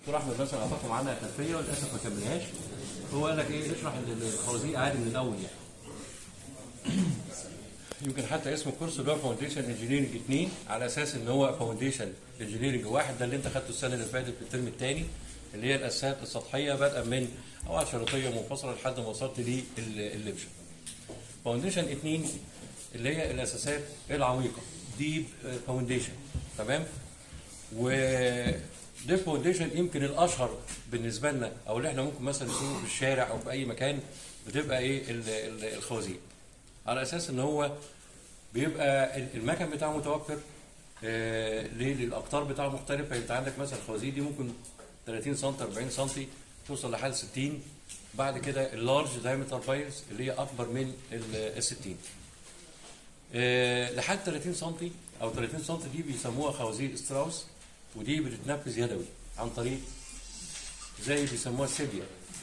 دكتور احمد مثلا اعطاكم عنها خلفيه وللاسف ما كملهاش هو قال لك ايه اشرح الخوازيق عادي من الاول يعني يمكن حتى اسم الكورس اللي هو فاونديشن انجينيرنج 2 على اساس ان هو فاونديشن انجينيرنج واحد ده اللي انت خدته السنه اللي فاتت في الترم الثاني اللي هي الاساسات السطحيه بدءا من قواعد شريطيه منفصله لحد ما وصلت لللبشه. فاونديشن 2 اللي هي الاساسات العميقه ديب فاونديشن تمام؟ و ديب فاونديشن يمكن الاشهر بالنسبه لنا او اللي احنا ممكن مثلا نشوفه في الشارع او في اي مكان بتبقى ايه ال- ال- الخوازيق. على اساس ان هو بيبقى ال- المكن بتاعه متوفر آه، ليه؟ للاقطار بتاعه مختلفه انت عندك مثلا الخوازيق دي ممكن 30 سم 40 سم توصل لحد 60 بعد كده اللارج دايمتر بايلز اللي هي اكبر من ال 60 آه، لحد 30 سم او 30 سم دي بيسموها خوازيق ستراوس ودي بتتنفذ يدوي عن طريق زي بيسموها السيبيا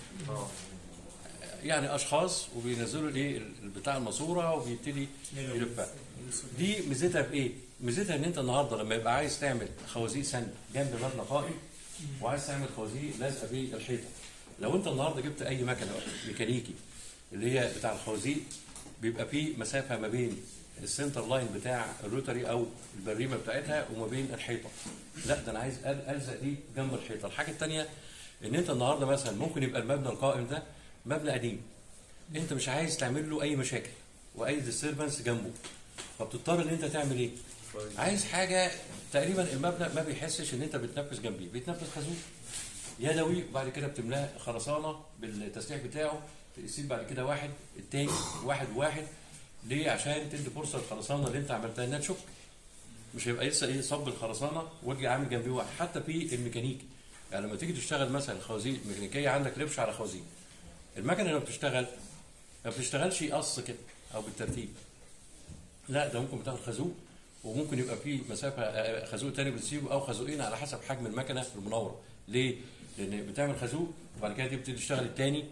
يعني اشخاص وبينزلوا الايه ال- بتاع الماسوره وبيبتدي يلفها دي ميزتها في ايه؟ ميزتها ان انت النهارده لما يبقى عايز تعمل خوازيق سند جنب مبنى قائم وعايز تعمل خوازيق لازقه في الحيطه لو انت النهارده جبت اي مكنه ميكانيكي اللي هي بتاع الخوازيق بيبقى فيه مسافه ما بين السنتر لاين بتاع الروتري او البريمه بتاعتها وما بين الحيطه لا ده انا عايز أل- الزق دي جنب الحيطه الحاجه الثانيه ان انت النهارده مثلا ممكن يبقى المبنى القائم ده مبنى قديم انت مش عايز تعمل له اي مشاكل واي ديستربنس جنبه فبتضطر ان انت تعمل ايه؟ عايز حاجه تقريبا المبنى ما بيحسش ان انت بتنفذ جنبيه بيتنفذ خازوق يدوي وبعد كده بتملاه خرسانه بالتسليح بتاعه تقسيم بعد كده واحد التاني واحد واحد ليه عشان تدي فرصه للخرسانه اللي انت عملتها انها تشك مش هيبقى لسه ايه صب الخرسانه واجي عامل جنبيه واحد حتى في الميكانيكي يعني لما تيجي تشتغل مثلا خوازيق ميكانيكيه عندك لبش على خوازيق المكنه لما بتشتغل ما بتشتغلش قص كده او بالترتيب لا ده ممكن بتاخد خازوق وممكن يبقى فيه مسافه آه، خازوق تاني بتسيبه او خازوقين على حسب حجم المكنه المنوره ليه؟ لان بتعمل خازوق وبعد كده تبتدي تشتغل التاني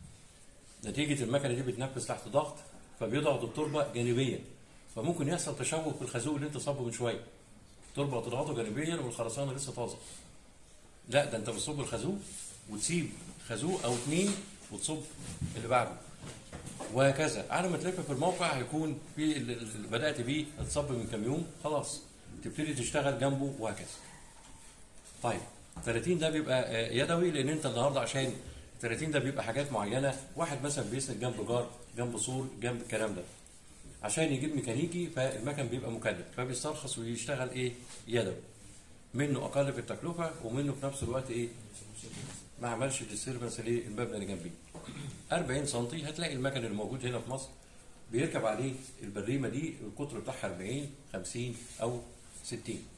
نتيجه المكنه دي بتنفذ تحت ضغط فبيضغط التربه جانبيا فممكن يحصل تشوه في الخازوق اللي انت صبه من شويه التربه تضغطه جانبيا والخرسانه لسه طازه لا ده انت بتصب الخازوق وتسيب خازوق او اتنين وتصب اللي بعده وهكذا على ما تلف في الموقع هيكون في ال- ال- اللي بدات بيه اتصب من كام يوم خلاص تبتدي تشتغل جنبه وهكذا. طيب 30 ده بيبقى آه، يدوي لان انت النهارده عشان 30 ده بيبقى حاجات معينه واحد مثلا بيسند جنب جار جنب سور جنب الكلام ده عشان يجيب ميكانيكي فالمكن بيبقى مكلف فبيسترخص ويشتغل ايه يدوي منه اقل في التكلفه ومنه في نفس الوقت ايه ما عملش ديستربنس للمبنى اللي جنبيه 40 سم هتلاقي المكن اللي موجود هنا في مصر بيركب عليه البريمه دي القطر بتاعها 40 50 او 60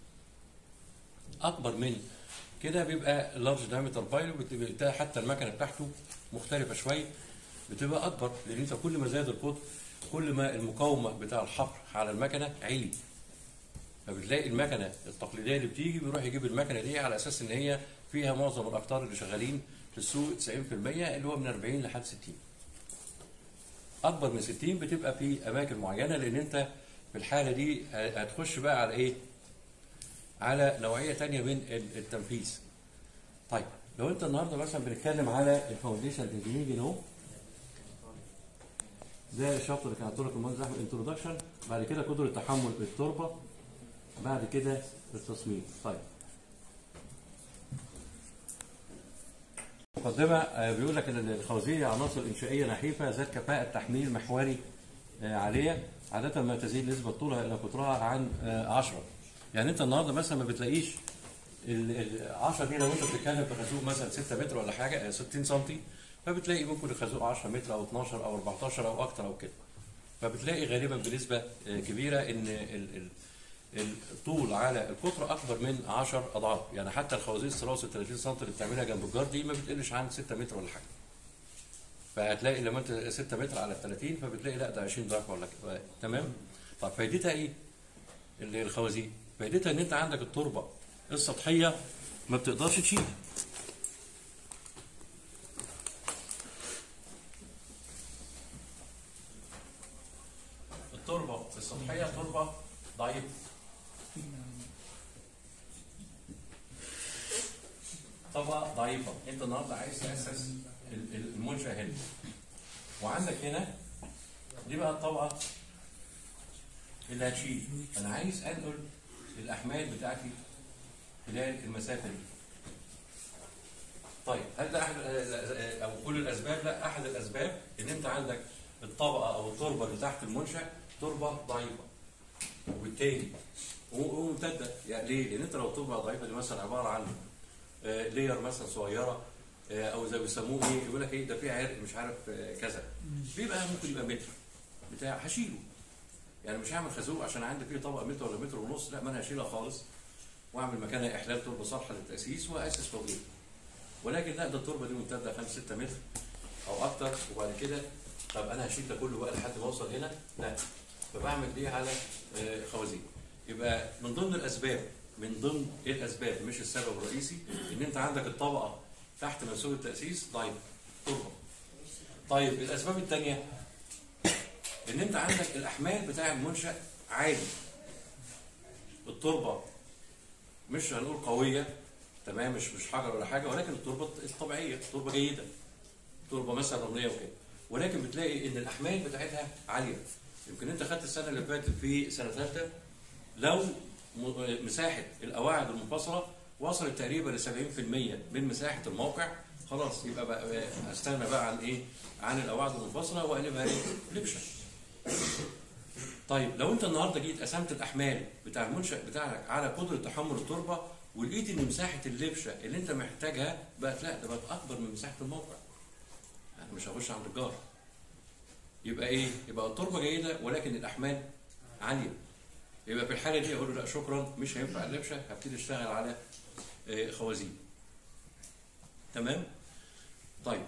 اكبر من كده بيبقى لارج دايمتر بايل وبتبقى حتى المكنه بتاعته مختلفه شويه بتبقى اكبر لان انت كل ما زاد القطر كل ما المقاومه بتاع الحفر على المكنه عالي فبتلاقي المكنه التقليديه اللي بتيجي بيروح يجيب المكنه دي على اساس ان هي فيها معظم الاقطار اللي شغالين في السوق 90% اللي هو من 40 لحد 60 اكبر من 60 بتبقى في اماكن معينه لان انت في الحاله دي هتخش بقى على ايه على نوعيه تانية من ال- التنفيذ طيب لو انت النهارده مثلا بنتكلم على الفاونديشن انجينيرنج اهو ده الشابتر اللي كان هتقول لك المهندس احمد انتروداكشن بعد كده قدره تحمل التربه بعد كده التصميم طيب مقدمة آه، بيقول لك ان الخوازيق عناصر انشائية نحيفة ذات كفاءة تحميل محوري آه، عالية عادة ما تزيد نسبة طولها إلى قطرها عن 10 يعني أنت النهاردة مثلا ما بتلاقيش ال 10 دي لو أنت بتتكلم في خازوق مثلا 6 متر ولا حاجة آه، 60 سم فبتلاقي ممكن الخازوق 10 متر أو 12 أو 14 أو أكتر أو كده فبتلاقي غالبا بنسبة آه، كبيرة إن ال- ال- الطول على القطر اكبر من 10 اضعاف يعني حتى الخوازيق الثلاثي 30 سم اللي بتعملها جنب الجار دي ما بتقلش عن 6 متر ولا حاجه فهتلاقي لما انت 6 متر على 30 فبتلاقي لا ده 20 ضعف ولا كده تمام طب فايدتها ايه اللي الخوازيق فايدتها ان انت عندك التربه السطحيه ما بتقدرش تشيل التربه السطحيه تربه ضعيفه طبقه ضعيفه انت النهارده عايز تاسس ال- ال- المنشا هنا وعندك هنا دي بقى الطبقه اللي هتشيل انا عايز انقل الاحمال بتاعتي خلال المسافه دي طيب هل ده احد او كل الاسباب لا احد الاسباب ان انت عندك الطبقه او التربه اللي تحت المنشا تربه ضعيفه وبالتالي و- وممتده يعني ليه؟ لان انت لو التربه ضعيفه دي مثلا عباره عن آه، لير مثلا صغيره آه، او زي بيسموه ايه يقول لك ايه ده في عرق مش عارف آه، كذا بيبقى ممكن يبقى متر بتاع هشيله يعني مش هعمل خازوق عشان عندي فيه طبقه متر ولا متر ونص لا ما انا هشيلها خالص واعمل مكانها احلال تربه صالحه للتاسيس واسس فوقيها ولكن لا ده التربه دي ممتده 5 6 متر او اكتر وبعد كده طب انا هشيل ده كله بقى لحد ما اوصل هنا لا فبعمل دي على آه، خوازيق يبقى من ضمن الاسباب من ضمن ايه الاسباب مش السبب الرئيسي ان انت عندك الطبقه تحت منسوب التاسيس ضعيفه تربه طيب الاسباب الثانيه ان انت عندك الاحمال بتاع المنشا عالي التربه مش هنقول قويه تمام مش مش حجر ولا حاجه ولكن التربه الطبيعيه تربه جيده تربه مثلا رمليه وكده ولكن بتلاقي ان الاحمال بتاعتها عاليه يمكن انت خدت السنه اللي فاتت في سنه ثالثه لو م- مساحه القواعد المنفصله وصلت تقريبا ل 70% من مساحه الموقع خلاص يبقى بقى بقى استغنى بقى عن ايه؟ عن القواعد المنفصله واقلبها ايه؟ لبشه. طيب لو انت النهارده جيت قسمت الاحمال بتاع المنشا بتاعك على قدره تحمل التربه ولقيت ان مساحه اللبشه اللي انت محتاجها بقت لا ده بقت اكبر من مساحه الموقع. انا مش هخش عند الجار. يبقى ايه؟ يبقى التربه جيده ولكن الاحمال عاليه. يبقى في الحاله دي اقول له لا شكرا مش هينفع اللبشه هبتدي اشتغل على آه، خوازيق. تمام؟ طيب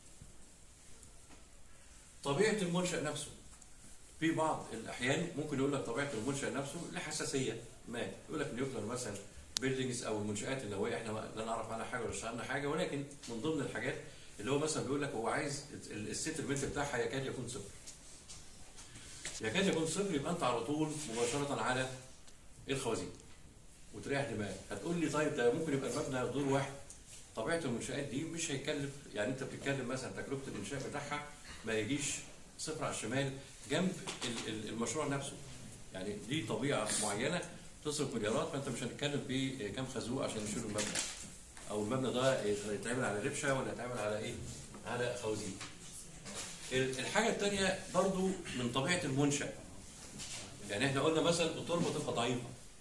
طبيعه المنشا نفسه في بعض الاحيان ممكن يقول لك طبيعه المنشا نفسه لحساسيه ما يقول لك نيوكلير مثلا بيلدينجز او المنشات النوويه احنا ما- لا نعرف عنها حاجه ولا اشتغلنا حاجه ولكن من ضمن الحاجات اللي هو مثلا بيقول لك هو عايز ال- السيتلمنت بتاعها يكاد يكون صفر يكاد يكون صفر يبقى انت على طول مباشره على الخوازيق وتريح دماغك هتقول لي طيب ده ممكن يبقى المبنى دور واحد طبيعه المنشات دي مش هيكلف يعني انت بتتكلم مثلا تكلفه الانشاء بتاعها ما يجيش صفر على الشمال جنب ال- ال- المشروع نفسه يعني دي طبيعه معينه تصرف مليارات فانت مش هنتكلم في كام خازوق عشان يشيلوا المبنى او المبنى ده يتعمل على ربشه ولا يتعمل على ايه؟ على خوازيق. ال- الحاجه الثانيه برضو من طبيعه المنشا يعني احنا قلنا مثلا التربه تبقى ضعيفه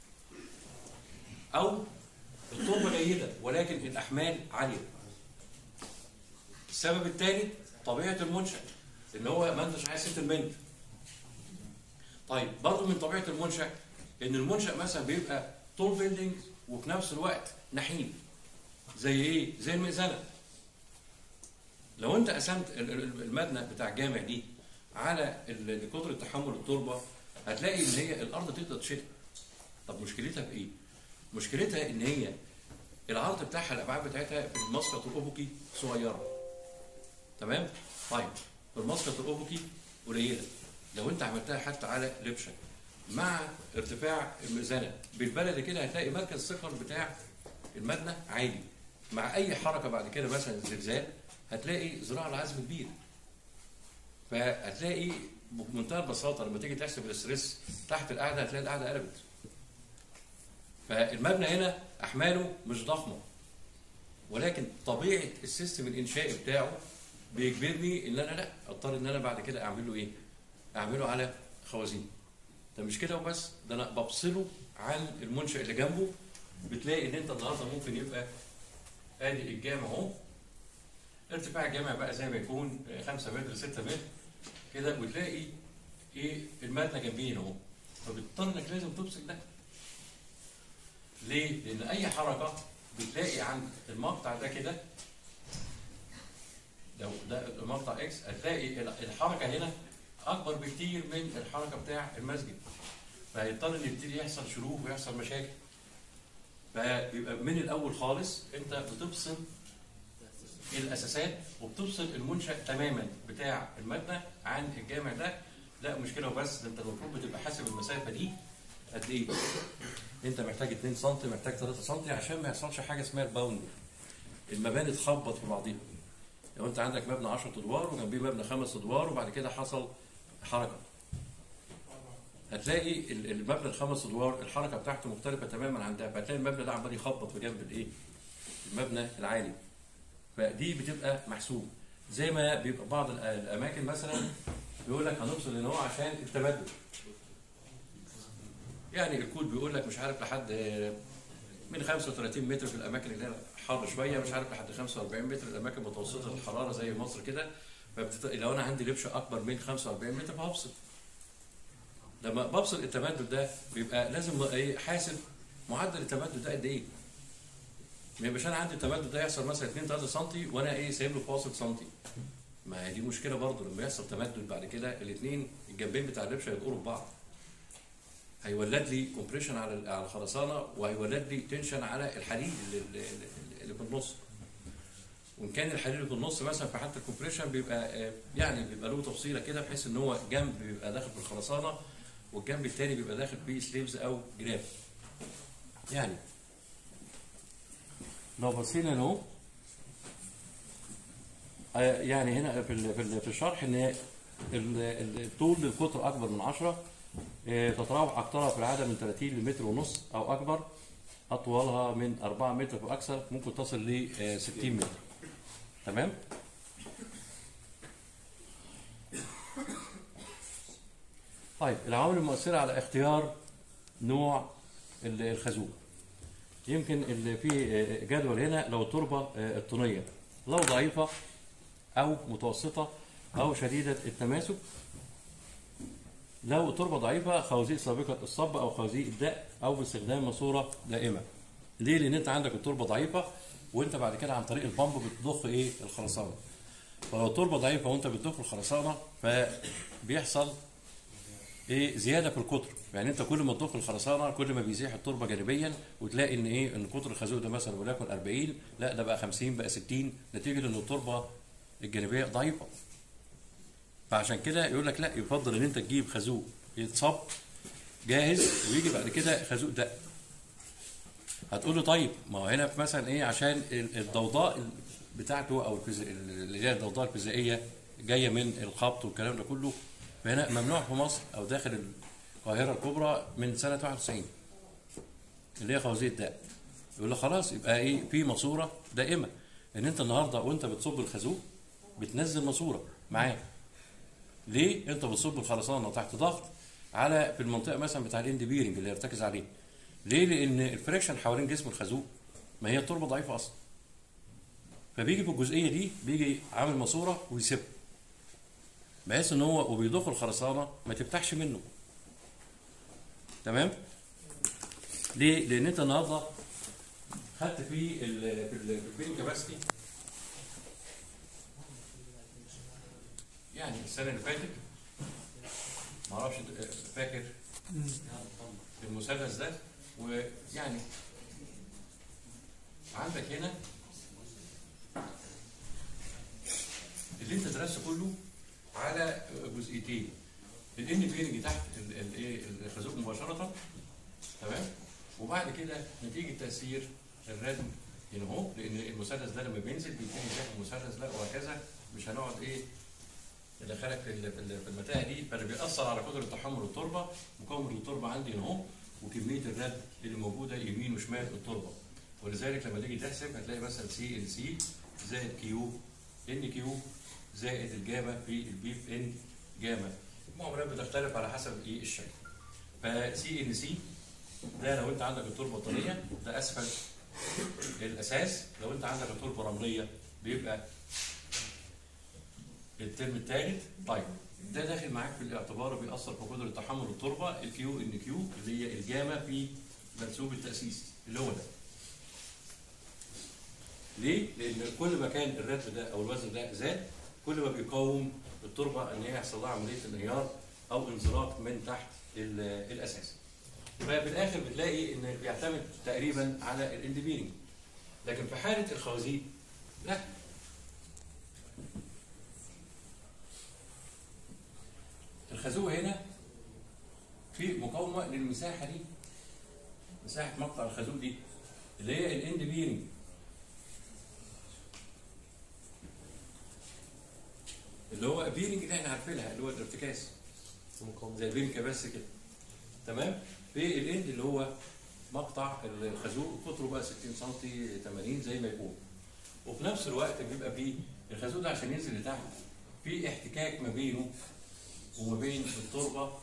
او التربه جيده ولكن الاحمال عاليه. السبب الثاني طبيعه المنشا ان هو ما انتش عايز سيتلمنت. طيب برضه من طبيعه المنشا ان المنشا مثلا بيبقى طول بيلدينج وفي نفس الوقت نحيف. زي ايه؟ زي المئذنه. لو انت قسمت ال- ال- المبنى بتاع الجامع دي على ال- قدره تحمل التربه هتلاقي ان هي الارض تقدر تشيلها. طب مشكلتها في ايه؟ مشكلتها ان هي العرض بتاعها الابعاد بتاعتها في المسقط الافقي صغيره. تمام؟ طيب في المسقط الافقي قليله. لو انت عملتها حتى على لبشه مع ارتفاع الميزانه بالبلد كده هتلاقي مركز الثقل بتاع المبنى عالي. مع اي حركه بعد كده مثلا زلزال هتلاقي ذراع العزم كبير. فهتلاقي بمنتهى البساطه لما تيجي تحسب الاستريس تحت القاعده هتلاقي القاعده قلبت. فالمبنى هنا احماله مش ضخمه ولكن طبيعه السيستم الانشائي بتاعه بيجبرني ان انا لا اضطر ان انا بعد كده اعمل له ايه؟ اعمله على خوازيق. ده مش كده وبس ده انا بفصله عن المنشا اللي جنبه بتلاقي ان انت النهارده ممكن يبقى ادي الجامع اهو ارتفاع الجامع بقى زي ما يكون 5 متر 6 متر كده وتلاقي ايه المبنى جنبين اهو فبتضطر انك لازم تمسك ده ليه؟ لان اي حركه بتلاقي عند المقطع ده كده لو ده المقطع اكس هتلاقي الحركه هنا اكبر بكتير من الحركه بتاع المسجد فهيضطر ان يبتدي يحصل شروخ ويحصل مشاكل فبيبقى من الاول خالص انت بتفصل الاساسات وبتفصل المنشا تماما بتاع المبنى عن الجامع ده لا مشكله وبس ده انت المفروض بتبقى حاسب المسافه دي قد ايه؟ انت محتاج 2 سم محتاج 3 سم عشان ما يحصلش حاجه اسمها الباوند المباني تخبط في بعضيها لو انت عندك مبنى 10 ادوار وجنبيه مبنى خمس ادوار وبعد كده حصل حركه هتلاقي ال- المبنى الخمس ادوار الحركه بتاعته مختلفه تماما عن ده فهتلاقي المبنى ده عمال يخبط في جنب الايه؟ المبنى العالي فدي بتبقى محسوب زي ما بيبقى بعض الأ- الاماكن مثلا بيقول لك هنفصل هنا هو عشان التبدل يعني الكود بيقول لك مش عارف لحد آه، من 35 متر في الاماكن اللي هي حر شويه مش عارف لحد 45 متر الاماكن متوسطه الحراره زي مصر كده فبتت... لو انا عندي لبشه اكبر من 45 متر فهفصل لما بفصل التمدد ده بيبقى لازم ايه حاسب معدل التمدد ده قد ايه ما يبقاش انا عندي التمدد ده يحصل مثلا 2 3 سم وانا ايه سايب له فاصل سنتي ما هي دي مشكله برضه لما يحصل تمدد بعد كده الاثنين الجنبين بتاع اللبشه يدقروا في بعض هيولد لي كومبريشن على ال- على الخرسانه وهيولد لي تنشن على الحديد اللي, اللي, اللي في النص وان كان الحديد اللي في النص مثلا في حاله الكومبريشن بيبقى آه، يعني بيبقى له تفصيله كده بحيث ان هو جنب بيبقى داخل في الخرسانه والجنب التاني بيبقى داخل فيه سليفز او جراب يعني لو بصينا هنا اهو آه، يعني هنا في ال- في ال- في الشرح ان ال- ال- الطول للقطر اكبر من 10 آه، تتراوح اقطارها في العاده من 30 لمتر ونص او اكبر اطولها من 4 متر واكثر ممكن تصل ل آه، 60 متر تمام طيب العوامل المؤثره على اختيار نوع ال- الخازوق يمكن اللي في آه، جدول هنا لو التربه آه، الطينيه لو ضعيفه او متوسطه او شديده التماسك لو التربه ضعيفه خوازيق سابقه الصب او خوازيق الدق او باستخدام ماسوره دائمه ليه لان انت عندك التربه ضعيفه وانت بعد كده عن طريق البامب بتضخ ايه الخرسانه فلو التربه ضعيفه وانت بتضخ الخرسانه فبيحصل ايه زياده في القطر يعني انت كل ما تضخ الخرسانه كل ما بيزيح التربه جانبيا وتلاقي ان ايه ان قطر الخازوق ده مثلا وليكن 40 لا ده بقى 50 بقى 60 نتيجه ان التربه الجانبيه ضعيفه فعشان كده يقول لك لا يفضل ان انت تجيب خازوق يتصب جاهز ويجي بعد كده خازوق دق هتقول له طيب ما هو هنا مثلا ايه عشان ال- الضوضاء بتاعته او الفيزي- اللي هي الضوضاء الفيزيائيه جايه من الخبط والكلام ده كله فهنا ممنوع في مصر او داخل القاهره الكبرى من سنه 91 اللي هي خوازيق الدق يقول له خلاص يبقى ايه في ماسوره دائمه ان انت النهارده وانت بتصب الخازوق بتنزل ماسوره معاه ليه انت بتصب الخرسانه تحت ضغط على في المنطقه مثلا بتاع الاند بيرنج اللي يرتكز عليه ليه لان الفريكشن حوالين جسم الخازوق ما هي التربه ضعيفه اصلا فبيجي في الجزئيه دي بيجي عامل ماسوره ويسيبها بحيث ان هو وبيضخ الخرسانه ما تفتحش منه تمام ليه لان انت النهارده خدت في ال في ال في البين كاباسيتي يعني السنه اللي فاتت ما اعرفش انت فاكر المثلث ده ويعني عندك هنا اللي انت درسته كله على جزئيتين الان بيرنج تحت ال- ال- ايه الخازوق مباشره تمام وبعد كده نتيجه تاثير الردم هنا اهو لان المثلث ده لما بينزل بيتني تحت المثلث ده وهكذا مش هنقعد ايه ندخلك في ال- في ال- في المتاهه دي فاللي بيأثر على قدره تحمل التربه مكون التربه عندي هنا اهو وكميه الرد اللي موجوده يمين وشمال في التربه ولذلك لما تيجي تحسب هتلاقي مثلا سي ال سي زائد كيو ان كيو زائد الجاما في البي في ان جاما المعاملات بتختلف على حسب ايه الشكل فسي ان سي ده لو انت عندك التربه الطينيه ده اسفل الاساس لو انت عندك التربه رمليه بيبقى الترم الثالث طيب ده داخل معاك في الاعتبار بيأثر في قدره تحمل التربه الكيو ان كيو اللي هي الجاما في منسوب التأسيس اللي هو ده ليه؟ لأن كل ما كان الرتم ده أو الوزن ده زاد كل ما بيقاوم التربة إن هي يحصل لها عملية انهيار أو انزلاق من تحت ال- الأساس. ففي الآخر بتلاقي إن بيعتمد تقريبا على الاندبيرنج. لكن في حالة الخوازيق لا الخازوق هنا في مقاومة للمساحة دي مساحة مقطع الخازوق دي اللي هي الاند بيرنج اللي هو بيرنج اللي احنا عارفينها اللي هو الارتكاز زي البيرنج بس كده تمام في الاند اللي هو مقطع الخازوق قطره بقى 60 سم 80 زي ما يكون وفي نفس الوقت بيبقى فيه الخازوق ده عشان ينزل لتحت في احتكاك ما بينه وما بين التربه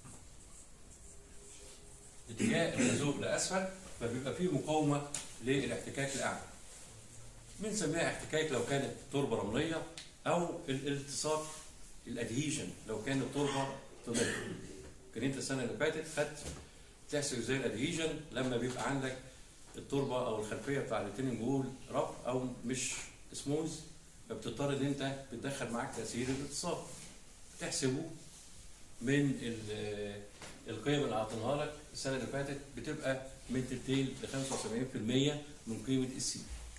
اتجاه الخازوق لاسفل فبيبقى فيه مقاومه للاحتكاك لاعلى بنسميها احتكاك لو كانت تربه رمليه او الالتصاق الادهيجن لو كانت تربه طينيه كان انت السنه اللي فاتت خدت تحسب ازاي الادهيجن لما بيبقى عندك التربه او الخلفيه بتاع التنين جول رف او مش سموز فبتضطر ان انت بتدخل معاك تاثير الالتصاق تحسبه من ال- القيم اللي اعطيناها لك السنه اللي فاتت بتبقى من تلتين ل 75% من قيمه السي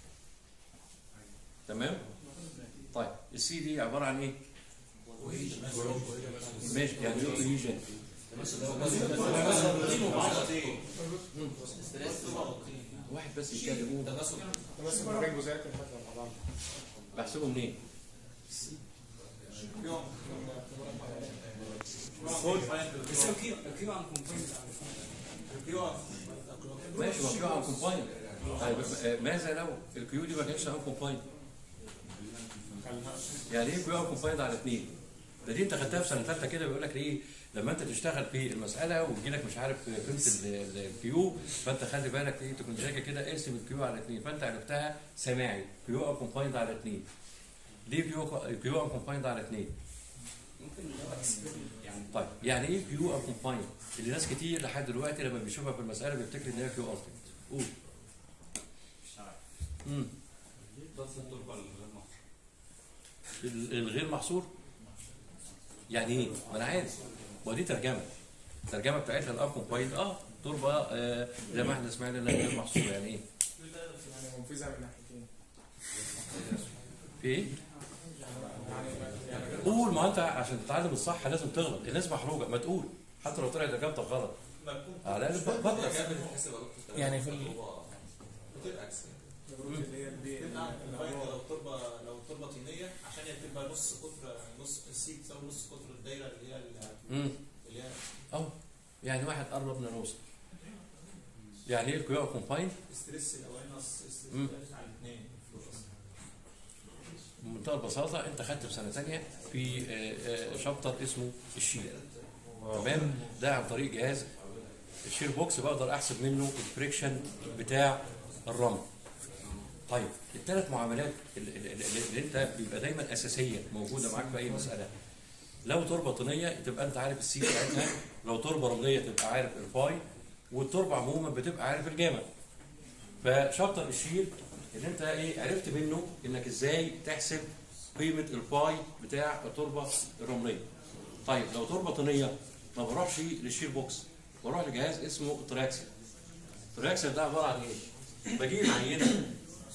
تمام؟ طيب السي دي عباره عن ايه؟ ماشي يعني ايه كوهيجن؟ واحد بس يتكلم قول. بس ما بين جزئيات المادة مع بعض بحسبه منين؟ بس الكيو الكيو عن كومباين الكيو ماشي ما كيو عن كومباين طيب آه، ماذا لو الكيو دي ما كانتش عن كومباين؟ يعني ايه كيو عن كومباين على اثنين؟ ده دي انت خدتها في سنه ثالثه كده بيقول لك ايه لما انت تشتغل في المساله ويجي لك مش عارف قيمه ال- ال- الكيو فانت خلي بالك ايه تكون شاكه كده اقسم الكيو على اثنين فانت عرفتها سماعي كيو ان كومبايند على اثنين ليه كيو كيو ان كومبايند على اثنين؟ ممكن اللي هو اكسبيرمنت يعني طيب يعني ايه كيو ان كومبايند؟ اللي ناس كتير لحد دلوقتي لما بيشوفها في المساله بيفتكر ان هي كيو التيمت قول امم ال- الغير محصور يعني ايه؟ ما انا عارف ما دي ترجمه الترجمه بتاعتها الاب كومبايند اه تربه آه زي ما احنا سمعنا انها غير محصوره يعني ايه؟ يعني منفذة من ناحيتين في ايه؟ يعني يعني قول ما انت عشان تتعلم الصح لازم تغلط الناس محروجه ما تقول حتى لو طلعت اجابتك غلط على الاقل بطل يعني في ال- بتبقى اكس الجروب اللي هي البي تبقى اللي فايدة هو لو التربه لو التربه طينيه عشان هي بتبقى نص قطر نص السي تساوي نص قطر الدايره اللي هي امم اللي هي اهو يعني واحد قرب من نوصل يعني ايه الكيو كومبايند؟ ستريس الاولاني نص ستريس مم. الثالث على الاثنين بمنتهى البساطه انت خدت في سنه ثانيه في آه، آه، شابتر اسمه الشير تمام ده عن طريق جهاز الشير بوكس بقدر احسب منه الفريكشن بتاع الرمل طيب الثلاث معاملات اللي, اللي, اللي انت بيبقى دايما اساسيه موجوده معاك في اي مساله لو تربه طينيه تبقى انت عارف السي بتاعتها لو تربه رمليه تبقى عارف الفاي والتربه عموما بتبقى عارف الجاما فشابتر الشير ان انت ايه عرفت منه انك ازاي تحسب قيمه الفاي بتاع التربه الرمليه طيب لو تربه طينيه ما بروحش للشير بوكس بروح لجهاز اسمه تراكسل تراكسل ده عباره عن ايه بجيب عينه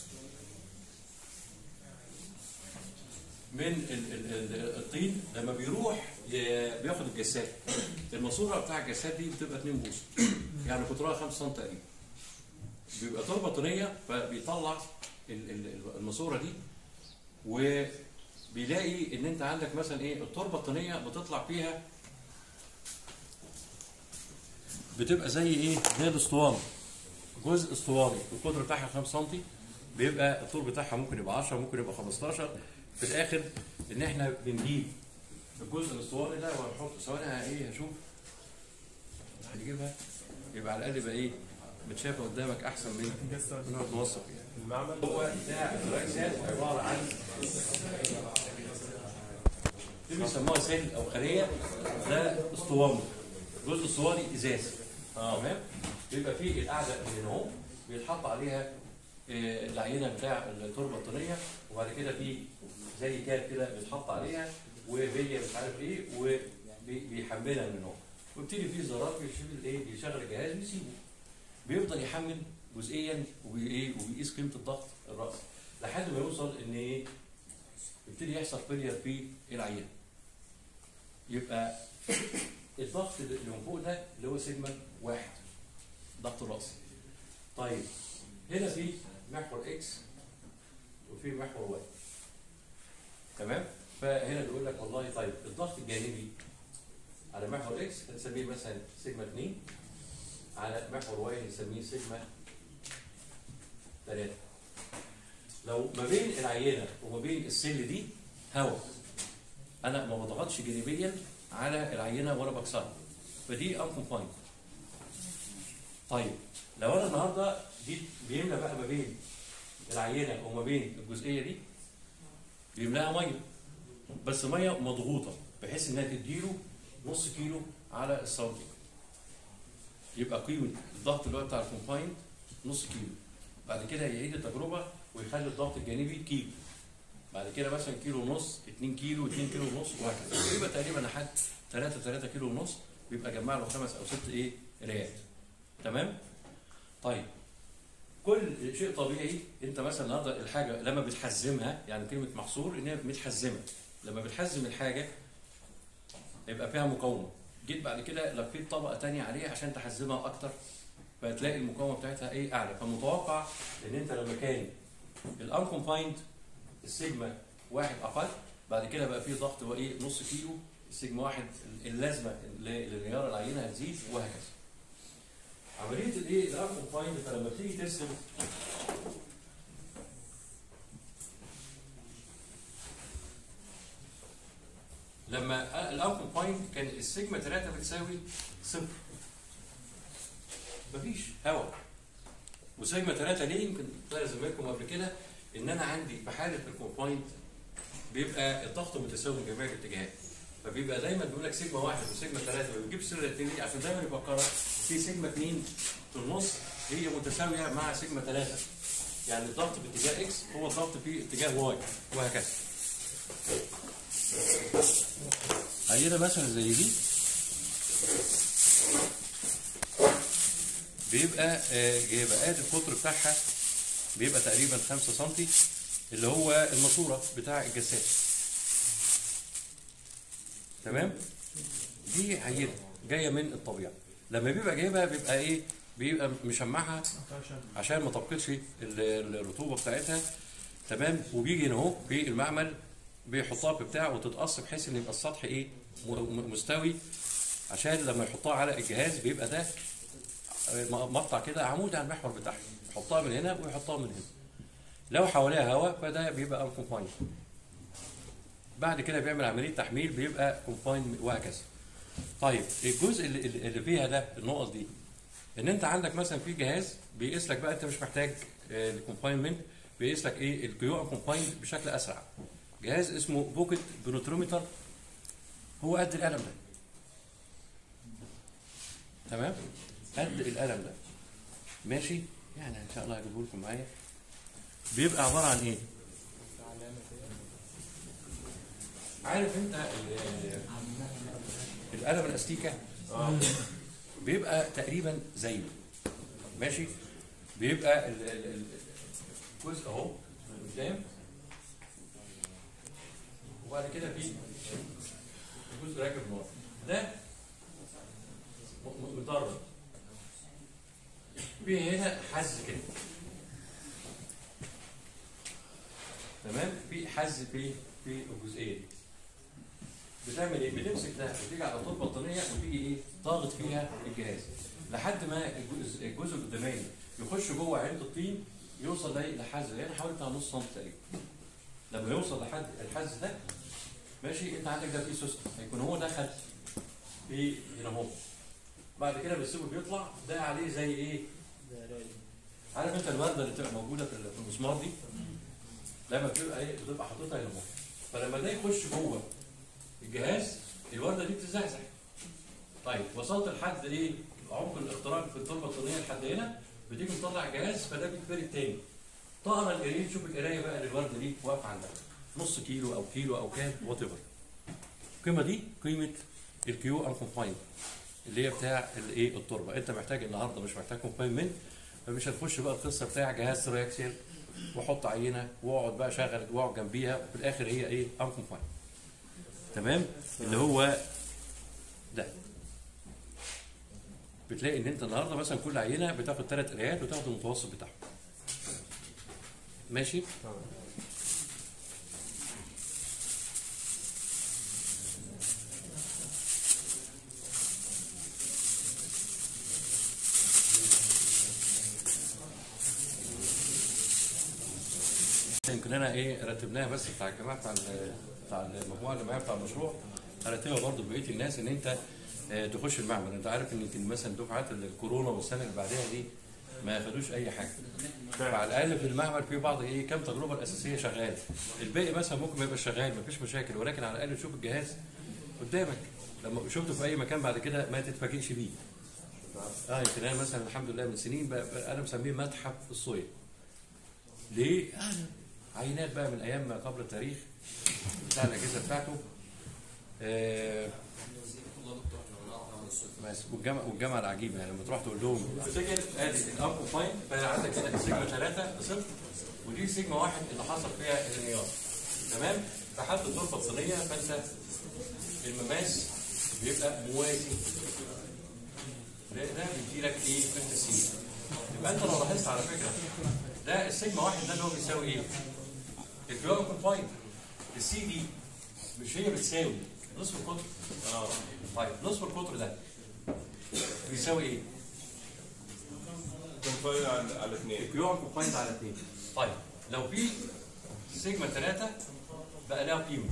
من ال- ال- ال- الطين لما بيروح ي- بياخد الجسات الماسوره بتاع الجسات دي بتبقى 2 بوصه يعني قطرها 5 سم تقريبا بيبقى تربه طينيه فبيطلع ال- ال- الماسوره دي وبيلاقي ان انت عندك مثلا ايه التربه الطينيه بتطلع فيها بتبقى زي ايه زي الاسطوانه جزء اسطواني القطر بتاعها 5 سم بيبقى الطول بتاعها ممكن يبقى 10 ممكن يبقى 15 في الاخر ان احنا بنجيب الجزء الاسطواني ده وهنحط ثواني ايه هشوف هنجيبها يبقى على الاقل يبقى ايه متشافه قدامك احسن من نقعد نوثق يعني المعمل هو بتاع الرئيسات عباره عن دي بيسموها سيل او خليه ده اسطواني جزء اسطواني ازاز تمام بيبقى فيه القاعده من اهو بيتحط عليها آه، العينه بتاع التربه الطينيه وبعد كده في زي كاب كده بيتحط عليها وهي مش عارف ايه وبيحملها من اهو ويبتدي فيه زرار بيشيل الايه بيشغل الجهاز ويسيبه بيفضل يحمل جزئيا وبايه وبيقيس قيمه الضغط الراسي لحد ما يوصل ان ايه يبتدي يحصل فيلير في العينه يبقى الضغط اللي من فوق ده اللي هو سيجما واحد ضغط راسي طيب هنا في محور اكس وفي محور واي تمام فهنا بيقول لك والله طيب الضغط الجانبي على محور اكس هنسميه مثلا سيجما 2 على محور واي نسميه سيجما 3 لو ما بين العينه وما بين السل دي هواء انا ما بضغطش جانبيا على العينه ولا بكسرها فدي انكومبايند طيب لو انا النهارده جيت بيملى بقى ما بين العينه وما بين الجزئيه دي بيملاها ميه بس ميه مضغوطه بحيث انها تديله نص كيلو على السنتي يبقى قيمه الضغط اللي هو بتاع الكومبايند نص كيلو بعد كده يعيد التجربه ويخلي الضغط الجانبي كيلو بعد كده مثلا كيلو ونص 2 كيلو 2 كيلو ونص وهكذا يبقى تقريبا لحد 3 3 كيلو ونص بيبقى جمع له خمس او ست ايه ريات تمام طيب كل شيء طبيعي انت مثلا النهارده الحاجه لما بتحزمها يعني كلمه محصور ان هي متحزمه لما بتحزم الحاجه يبقى فيها مقاومه جيت بعد كده لفيت طبقه تانية عليها عشان تحزمها اكتر فهتلاقي المقاومه بتاعتها ايه اعلى فمتوقع ان انت لما كان الانكومبايند السيجما واحد اقل بعد كده بقى فيه ضغط هو ايه نص كيلو السيجما واحد اللازمه لانهيار العينه هتزيد وهكذا عمليه الايه الانكومبايند فلما بتيجي ترسم لما الانكومبايند كان السيجما 3 بتساوي صفر مفيش هواء وسيجما 3 ليه يمكن لازم لكم قبل كده ان انا عندي في حاله الكومبايند بيبقى الضغط متساوي من جميع الاتجاهات فبيبقى دايما بيقول لك سيجما 1 وسيجما 3 ما بيجيبش سيجما 2 ليه؟ عشان دايما يفكرك في سيجما 2 في النص هي متساويه مع سيجما 3 يعني الضغط في اتجاه اكس هو الضغط في اتجاه واي وهكذا عينه مثلا زي دي بيبقى آه، يبقى ادي القطر بتاعها بيبقى تقريبا 5 سم اللي هو الماسوره بتاع الجسات تمام دي عينه جايه من الطبيعه لما بيبقى جايبها بيبقى ايه بيبقى مشمعها عشان ما تفقدش ال- الرطوبه بتاعتها تمام وبيجي هنا اهو في المعمل بيحطها في بتاع وتتقص بحيث ان يبقى السطح ايه م- م- مستوي عشان لما يحطها على الجهاز بيبقى ده م- مقطع كده عمود على المحور بتاعها يحطها من هنا ويحطها من هنا لو حواليها هواء فده بيبقى انكومبايند بعد كده بيعمل عمليه تحميل بيبقى كومبايند وهكذا طيب الجزء اللي, اللي فيها ده النقط دي ان انت عندك مثلا في جهاز بيقيس لك بقى انت مش محتاج الكومباينمنت بيقيس لك ايه الكيو كومبايند بشكل اسرع جهاز اسمه بوكيت بنوترومتر هو قد القلم ده تمام قد القلم ده ماشي يعني ان شاء الله هجيبه لكم معايا بيبقى عباره عن ايه عارف انت ال- القلم الاستيكه بيبقى تقريبا زيه ماشي بيبقى ال- ال- ال- الجزء اهو من قدام وبعد كده في جزء راكب من ورا ده م- م- مطرد في هنا حز كده تمام في حز في في الجزئيه دي بتعمل ايه؟ بتمسك ده وتيجي على طول بطانيه وتيجي ايه؟ ضاغط فيها الجهاز لحد ما الجزء الجزء القداماني يخش جوه عينه الطين يوصل لايه؟ لحز يعني حوالي بتاع نص سم تقريبا. لما يوصل لحد الحز ده ماشي انت عندك ده فيه سيستم هيكون هو دخل في هنا اهو بعد كده بتسيبه بيطلع ده عليه زي ايه؟ عارف انت الورده اللي بتبقى موجوده في في المسمار دي؟ لما بتبقى ايه؟ بتبقى حاططها هنا اهو فلما ده يخش جوه الجهاز الورده دي بتزحزح طيب وصلت لحد ايه عمق الاختراق في التربه الطينيه لحد هنا بتيجي تطلع الجهاز فده بيتفرد تاني تقرا القرايه تشوف القرايه بقى للورده دي واقفه عندها نص كيلو او كيلو او كام وات ايفر القيمه دي قيمه الكيو ان كومباين اللي هي بتاع الايه التربه انت محتاج النهارده مش محتاج كومباينمنت فمش هتخش بقى القصه بتاع جهاز تراكسيل وحط عينه واقعد بقى شغل واقعد جنبيها وفي الاخر هي ايه ان كومباين تمام اللي هو ده بتلاقي ان انت النهارده مثلا كل عينه بتاخد ثلاث قرايات وتاخد المتوسط بتاعهم ماشي يمكن انا ايه رتبناها بس بتاع الجماعه بتاع ال- بتاع المجموعه اللي معايا بتاع المشروع هرتبها برضه بقيه الناس ان انت آه، تخش المعمل انت عارف ان يمكن مثلا دفعات الكورونا والسنه اللي بعدها دي ما خدوش اي حاجه فعلى الاقل في المعمل في بعض ايه كام تجربه الاساسيه شغال الباقي مثلا ممكن ما يبقاش شغال مفيش مشاكل ولكن على الاقل تشوف الجهاز قدامك لما شفته في اي مكان بعد كده ما تتفاجئش بيه اه يمكن انا مثلا الحمد لله من سنين بقى بقى انا مسميه متحف الصويا ليه؟ آه، عينات بقى من ايام ما قبل التاريخ بتاع الاجهزه بتاعته آه بس والجامعه والجامعه العجيبه يعني لما تروح تقول لهم افتكر ادي الاب فاين فانا عندك كده سيجما 3 صفر ودي سيجما واحد اللي حصل فيها الانهيار تمام في حاله التربه الصينيه فانت المماس بيبقى موازي ده ده بيديلك ايه في التسهيل يبقى انت لو لاحظت على فكره ده السيجما واحد ده اللي هو بيساوي ايه؟ الجواب كونفاين السي دي مش هي بتساوي نصف القطر اه طيب نصف القطر ده بيساوي ايه؟ كونفاين على على اثنين الكيو كونفايند على 2 طيب لو في سيجما 3 بقى لها قيمه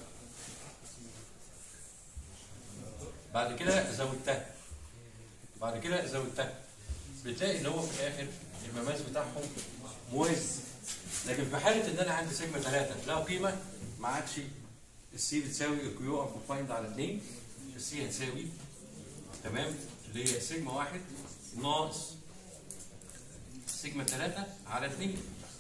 بعد كده زودتها بعد كده زودتها بتلاقي اللي هو في الاخر المماس بتاعهم موازي لكن في حاله ان انا عندي سيجما 3 له قيمه ما عادش السي بتساوي الكيو ام كونفايند على 2 السي هتساوي تمام اللي هي سيجما 1 ناقص سيجما 3 على 2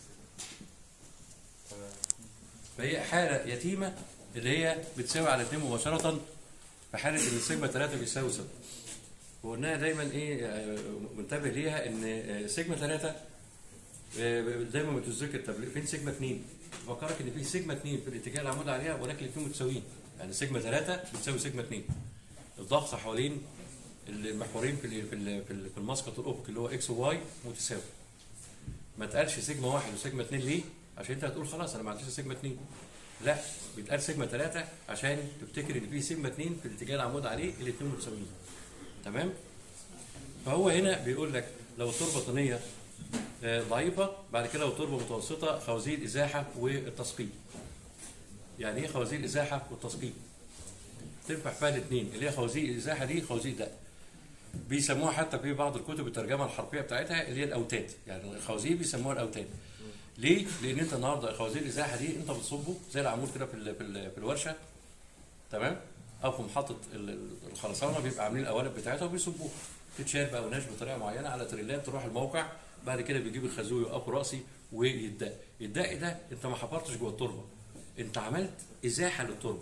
فهي حالة يتيمة اللي هي بتساوي على 2 مباشرة في حالة ان السيجما 3 بيساوي صفر وقلناها دايما ايه آه، منتبه ليها ان آه، سيجما 3 آه، دايما بتذكر طب فين سيجما 2 بفكرك ان في سيجما 2 في الاتجاه اللي عمود عليها ولكن الاثنين متساويين يعني سيجما 3 بتساوي سيجما 2 الضغط حوالين المحورين في ال- في ال- في ال- في المسقط الافقي اللي هو اكس وواي متساوي ما تقالش سيجما 1 وسيجما 2 ليه؟ عشان انت هتقول خلاص انا ما عنديش سيجما 2 لا بيتقال سيجما 3 عشان تفتكر ان في سيجما 2 في الاتجاه العمود عليه الاثنين متساويين تمام؟ فهو هنا بيقول لك لو التربه طينيه آه، ضعيفه بعد كده لو التربه متوسطه خوازيق الازاحه والتثقيب يعني ايه خوازيق الازاحه والتثقيب؟ تنفع فيها الاثنين اللي هي خوازيق الازاحه دي خوازيق دق بيسموها حتى في بعض الكتب الترجمه الحرفيه بتاعتها اللي هي الاوتاد يعني الخوازيق بيسموها الاوتاد ليه؟ لان انت النهارده خوازيق الازاحه دي انت بتصبه زي العمود كده في ال- في ال- في الورشه تمام؟ او في محطه ال- ال- الخرسانه بيبقى عاملين القوالب بتاعتها وبيصبوها تتشال بقى وناش بطريقه معينه على تريلات تروح الموقع بعد كده بيجيب الخازوق يوقفه راسي ويدق الدق ده انت ما حفرتش جوه التربه انت عملت ازاحه للتربه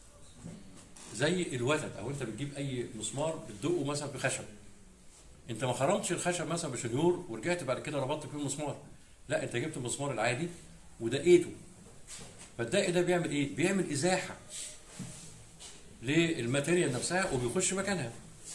زي الوتد او انت بتجيب اي مسمار بتدقه مثلا في خشب انت ما خرمتش الخشب مثلا بشنيور ورجعت بعد كده ربطت فيه مسمار لا انت جبت المسمار العادي ودقيته فالدق ده بيعمل ايه بيعمل ازاحه للماتيريال نفسها وبيخش مكانها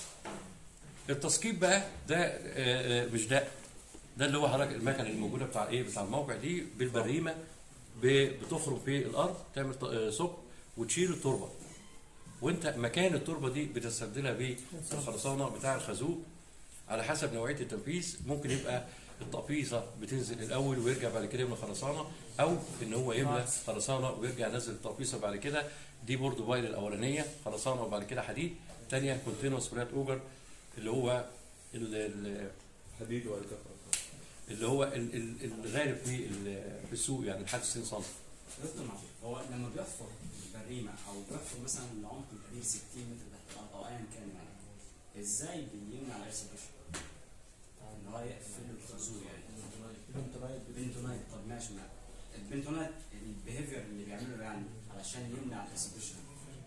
التثقيب بقى ده آه، آه، مش دق ده اللي هو حضرتك المكنه اللي موجوده بتاع ايه بتاع الموقع دي بالبريمه ب- بتخرم في الارض تعمل ط- آه، ثقب وتشيل التربه وانت مكان التربه دي بتستبدلها بالخرسانه بتاع الخازوق على حسب نوعيه التنفيذ ممكن يبقى التقفيصه بتنزل الاول ويرجع بعد كده يملى خرسانه او ان هو يملى خرسانه ويرجع ينزل التقفيصه بعد كده دي بورد بايل الاولانيه خرسانه وبعد كده حديد ثانيه كونتينوس برات اوجر اللي هو ال- ال- حديد ولا كفر اللي هو ال- ال- الغالب في ال- في السوق يعني لحد 60 سم دكتور معلش هو لما بيحفر بريمه او بيحفر مثلا لعمق البريم 60 متر تحت الارض او ايا كان يعني ازاي بيمنع الارث البشري؟ ان هو يقفل الخازوق يعني بنتونايت طب ماشي ما البنتونايت البيهيفير اللي بيعمله يعني علشان يمنع الارث البشري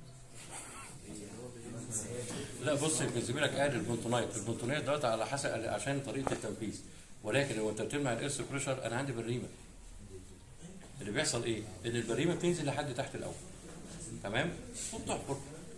إيه هو بيعمل إزاي؟ لا بص يمكن زميلك قال البونتونايت البونتونايت دوت على حسب عشان طريقه التنفيذ ولكن لو انت بتمنع الايرث بريشر انا عندي بريمه اللي بيحصل ايه؟ ان البريمه بتنزل لحد تحت الاول تمام؟ وبتحفر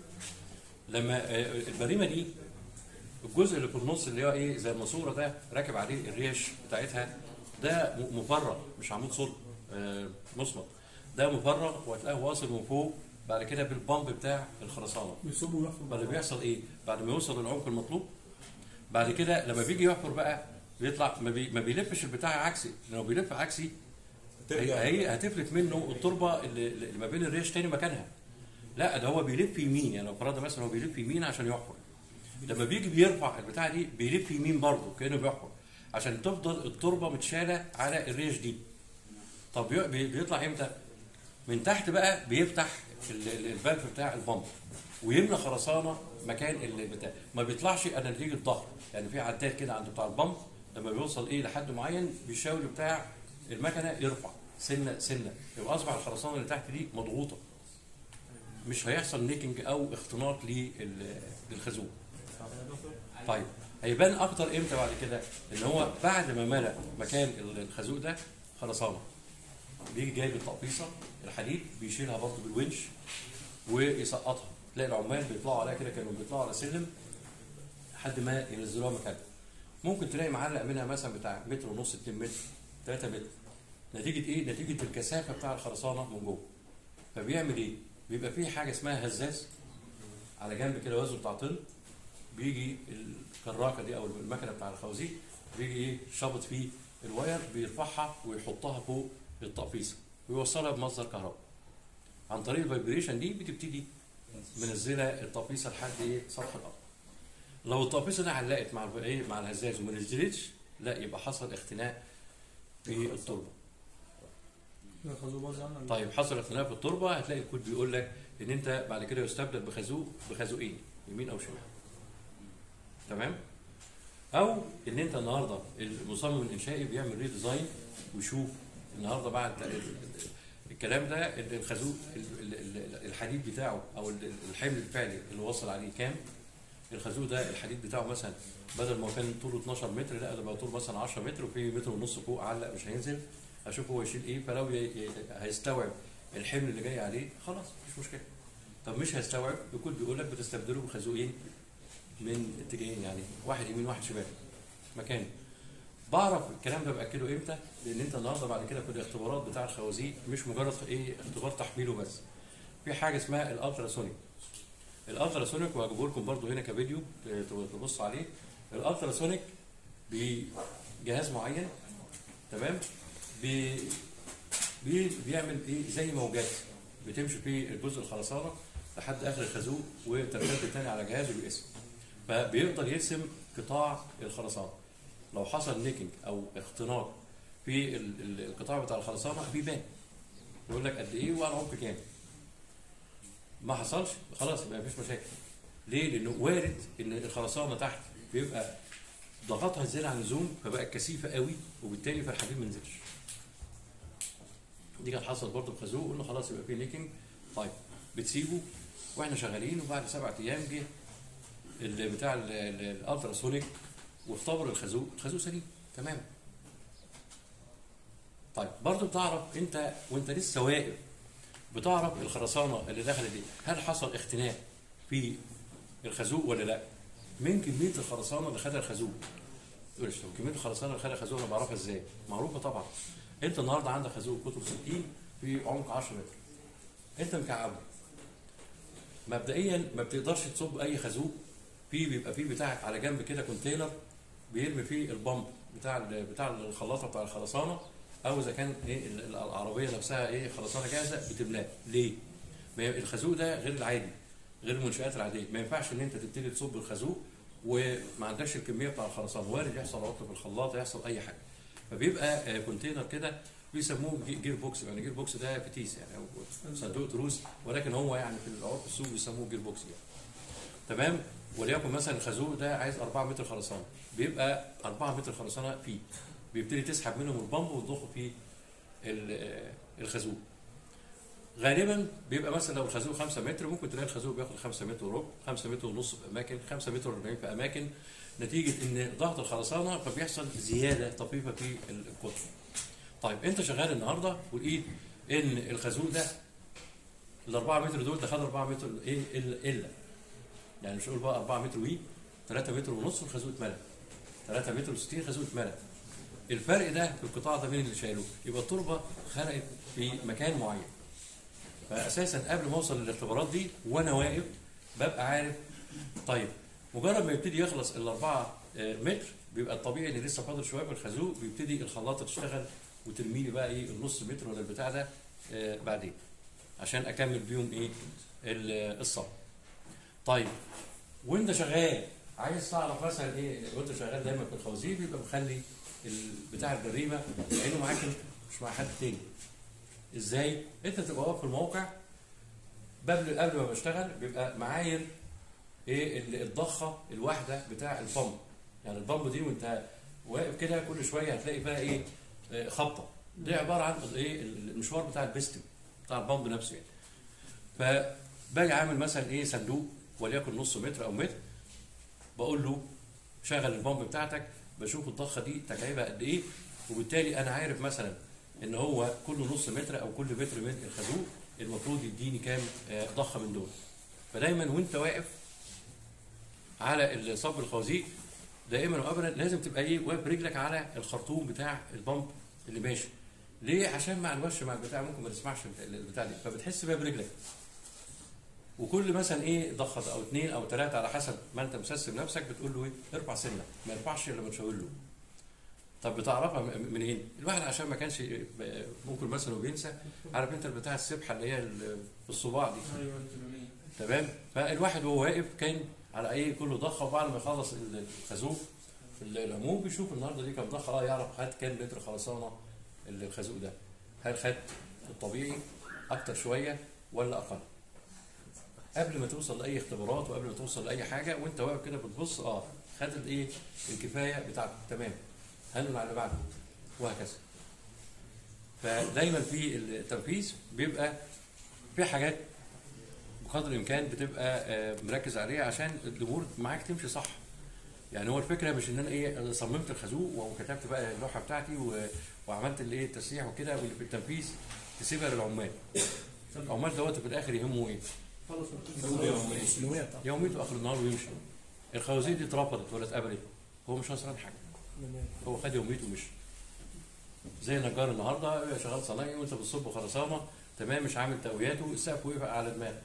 لما آه، البريمه دي الجزء اللي في النص اللي هو ايه زي الماسوره ده راكب عليه الريش بتاعتها ده م- مفرغ مش عمود صلب آه، مصمت ده مفرغ وهتلاقيه واصل من فوق بعد كده بالبامب بتاع الخرسانه بيصبوا ويحفروا فاللي بيحصل ايه؟ بعد ما يوصل للعمق المطلوب بعد كده لما بيجي يحفر بقى بيطلع ما, بي ما بيلفش البتاع عكسي لو بيلف عكسي هي, هي هتفلت منه التربه اللي, اللي ما بين الريش تاني مكانها لا ده هو بيلف يمين يعني لو فرضنا مثلا هو بيلف يمين عشان يحفر لما بيجي بيرفع البتاعه دي بيلف يمين برضه كانه بيحفر عشان تفضل التربه متشاله على الريش دي طب بي- بي- بيطلع امتى؟ من تحت بقى بيفتح ال- ال- الفالف بتاع البامب ويملى خرسانه مكان البتاع ما بيطلعش الا نتيجه ضغط يعني في عداد كده عند بتاع البامب لما بيوصل ايه لحد معين بيشاور بتاع المكنه يرفع سنه سنه يبقى اصبح الخرسانه اللي تحت دي مضغوطه مش هيحصل نيكنج او اختناق لل- للخازوق طيب هيبان اكتر امتى بعد كده ان هو بعد ما ملأ مكان الخازوق ده خرسانه بيجي جايب التقفيصه الحديد بيشيلها برضه بالونش ويسقطها تلاقي العمال بيطلعوا عليها كده كانوا بيطلعوا على سلم لحد ما ينزلوها مكانها ممكن تلاقي معلق منها مثلا بتاع متر ونص 2 متر 3 متر نتيجه ايه؟ نتيجه الكثافه بتاع الخرسانه من جوه فبيعمل ايه؟ بيبقى فيه حاجه اسمها هزاز على جنب كده وزنه بتاع طن بيجي الكراكه دي او المكنه بتاع الخوازيق بيجي ايه شابط فيه الواير بيرفعها ويحطها فوق التقفيصه ويوصلها بمصدر كهرباء عن طريق الفايبريشن دي بتبتدي منزله التقفيصه لحد ايه سطح الارض لو التقفيصه دي علقت مع الف- ايه مع الهزاز وما نزلتش لا يبقى حصل اختناق في التربه الخازوق باظ عنا طيب حصل اختلاف في التربه هتلاقي الكود بيقول لك ان انت بعد كده يستبدل بخازوق بخازوقين يمين او شمال تمام او ان انت النهارده المصمم الانشائي بيعمل ريديزاين ويشوف النهارده بعد ال- ال- الكلام ده ان الخازوق ال- ال- ال- الحديد بتاعه او ال- الحمل الفعلي اللي وصل عليه كام الخازوق ده الحديد بتاعه مثلا بدل ما كان طوله 12 متر لا ده بقى طول مثلا 10 متر وفي متر ونص فوق علق مش هينزل اشوف هو يشيل ايه فلو ي- ي- هيستوعب الحمل اللي جاي عليه خلاص مش مشكله طب مش هيستوعب الكود بيقول لك بتستبدله بخازوقين من اتجاهين يعني واحد يمين واحد شمال مكان بعرف الكلام ده باكده امتى لان انت النهارده بعد كده في الاختبارات بتاع الخوازيق مش مجرد ايه اختبار تحميله بس في حاجه اسمها الالتراسونيك الالتراسونيك وهجيبه لكم برضو هنا كفيديو ت- تبص عليه الالتراسونيك بجهاز معين تمام بي بي بيعمل ايه زي موجات بتمشي في الجزء الخرسانه لحد اخر الخازوق وترتد تاني على جهاز وبيقسم فبيقدر يرسم قطاع الخرسانه لو حصل نيكنج او اختناق في ال- ال- القطاع بتاع الخرسانه بيبان يقول لك قد ايه وعلى عمق كام ما حصلش خلاص يبقى مفيش مشاكل ليه؟ لانه وارد ان الخرسانه تحت بيبقى ضغطها زياده عن اللزوم فبقت كثيفه قوي وبالتالي فالحديد ما نزلش. دي كانت حصلت برضه في خازوق قلنا خلاص يبقى في نيكنج طيب بتسيبه واحنا شغالين وبعد سبعة ايام جه ال- بتاع ال- ال- الالتراسونيك واختبر الخازوق الخازوق سليم تمام طيب برضه بتعرف انت وانت لسه واقف بتعرف الخرسانه اللي دخلت دي هل حصل اختناق في الخازوق ولا لا؟ من كميه الخرسانه اللي خدها الخازوق تقول لي، طب كميه الخرسانه اللي خدها الخازوق انا بعرفها ازاي؟ معروفه طبعا انت النهارده عندك خازوق قطره 60 في عمق 10 متر انت مكعبه مبدئيا ما بتقدرش تصب اي خازوق فيه بيبقى فيه بتاع على جنب كده كونتينر بيرمي فيه البامب بتاع ال- بتاع الخلاطه بتاع الخرسانه او اذا كان ايه ال- ال- العربيه نفسها ايه خرسانه جاهزه بتملاه ليه؟ ما هي الخازوق ده غير العادي غير المنشات العاديه ما ينفعش ان انت تبتدي تصب الخازوق وما عندكش الكميه بتاع الخرسانه وارد يحصل عطل في الخلاط يحصل اي حاجه فبيبقى آه، كونتينر كده بيسموه جي- جير بوكس يعني جير بوكس ده فتيس يعني او صندوق تروس ولكن هو يعني في العرف السوق بيسموه جير بوكس يعني تمام وليكن مثلا الخازوق ده عايز 4 متر خرسانه بيبقى 4 متر خرسانه فيه بيبتدي تسحب منهم البامب وتضخه في ال- آه، الخازوق غالبا بيبقى مثلا لو الخازوق 5 متر ممكن تلاقي الخازوق بياخد 5 متر وربع 5 متر ونص في اماكن 5 متر و40 في اماكن نتيجه ان ضغط الخرسانه فبيحصل زياده طفيفه في القطر طيب انت شغال النهارده ولقيت ان الخازوق ده ال 4 متر دول ده خد 4 متر ايه الا الا يعني مش هقول بقى 4 متر وي 3 متر ونص والخازوق اتملى 3 متر و60 الخازوق اتملى الفرق ده في القطاع ده مين اللي شايله؟ يبقى التربه خرقت في مكان معين فاساسا قبل ما اوصل للاختبارات دي وانا واقف ببقى عارف طيب مجرد ما يبتدي يخلص الاربعه آه، متر بيبقى الطبيعي ان لسه فاضل شويه في الخازوق بيبتدي الخلاطه تشتغل وترمي لي بقى ايه النص متر ولا البتاع ده آه بعدين عشان اكمل بيهم ايه ال- الصب طيب وانت شغال عايز تعرف مثلا ايه وانت شغال دايما في الخوازيق يبقى مخلي ال- بتاع الجريمه عينه معاك انت مش مع حد تاني ازاي انت تبقى واقف في الموقع قبل قبل ما بشتغل بيبقى معاير ايه ال- الضخه الواحده بتاع البامب يعني البامب دي وانت واقف كده كل شويه هتلاقي بقى ايه آه، خبطه دي عباره عن ايه المشوار بتاع البستم بتاع البامب نفسه يعني فباجي عامل مثلا ايه صندوق وليكن نص متر او متر بقول له شغل البامب بتاعتك بشوف الضخه دي تكعيبها قد ايه وبالتالي انا عارف مثلا ان هو كل نص متر او كل متر من الخازوق المفروض يديني كام آه، ضخه من دول فدايما وانت واقف على صب الخوازيق دائما وابدا لازم تبقى ايه واقف رجلك على الخرطوم بتاع البامب اللي ماشي ليه عشان مع الوش مع البتاع ممكن ما تسمعش البتاع دي فبتحس بيها برجلك وكل مثلا ايه ضخه او اثنين او ثلاثه على حسب ما انت مسسم نفسك بتقول له ايه ارفع سنه ما يرفعش الا لما تشاور له طب بتعرفها م- منين؟ الواحد عشان ما كانش ب- ممكن مثلا وبينسى عارف انت بتاع السبحه اللي هي ال- في الصباع دي ايوه الجنونية تمام فالواحد وهو واقف كان على اي كل ضخه وبعد ما يخلص الخازوق في العموم بيشوف النهارده دي كام ضخه اه يعرف خد كام متر خرسانه الخازوق ده هل خد الطبيعي اكتر شويه ولا اقل قبل ما توصل لاي اختبارات وقبل ما توصل لاي حاجه وانت واقف كده بتبص اه خد الايه الكفايه بتاعته تمام هنقل على اللي بعده وهكذا فدايما في التنفيذ بيبقى في حاجات بقدر الامكان بتبقى آه، مركز عليها عشان الامور معاك تمشي صح يعني هو الفكره مش ان انا ايه صممت الخازوق وكتبت بقى اللوحه بتاعتي و- وعملت الايه التسريح وكده واللي في التنفيذ تسيبها للعمال العمال دوت في الاخر يهمه ايه؟ خلص يومية بتاعته يوميته اخر النهار ويمشي الخوازيق دي اترفضت ولا اتقبلت هو مش خسران حاجه هو خد يوميته ومشي زي نجار النهارده شغال صنايعي وانت بتصب خرسانه تمام مش عامل تقوياته السقف وقف على دماغه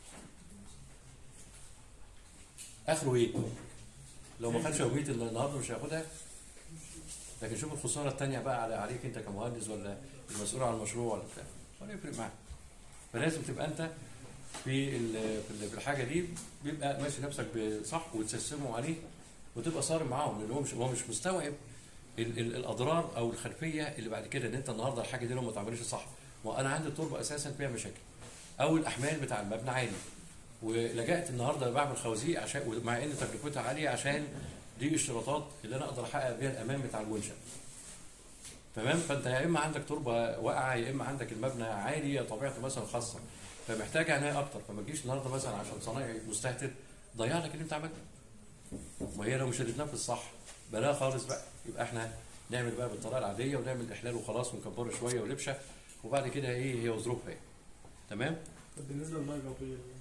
اخره ايه؟ لو ما خدش يوميته اللي النهارده مش هياخدها لكن شوف الخساره الثانيه بقى على عليك انت كمهندس ولا المسؤول عن المشروع ولا بتاع ولا يفرق معاك فلازم تبقى انت في ال- في ال- في الحاجه دي بيبقى ماشي نفسك بصح وتسسمه عليه وتبقى صارم معاهم لان هو مش هو مش مستوعب ال- ال- الاضرار او الخلفيه اللي بعد كده ان انت النهارده الحاجه دي لو ما تعملش صح وانا عندي التربه اساسا فيها مشاكل او الاحمال بتاع المبنى عالي ولجأت النهارده بعمل خوازيق عشان مع ان تكلفتها عاليه عشان دي الاشتراطات اللي انا اقدر احقق بيها الامان بتاع المنشا تمام فانت يا اما عندك تربه واقعه يا اما عندك المبنى عالي يا طبيعته مثلا خاصه فمحتاج عنايه اكتر فما تجيش النهارده مثلا عشان صنايعي مستهتر ضيع لك اللي انت عملته ما هي لو مش هتتنفذ صح بلاها خالص بقى يبقى احنا نعمل بقى بالطريقه العاديه ونعمل احلال وخلاص ونكبره شويه ولبشه وبعد كده ايه هي وظروفها ايه تمام طب بالنسبه للميه الجوفيه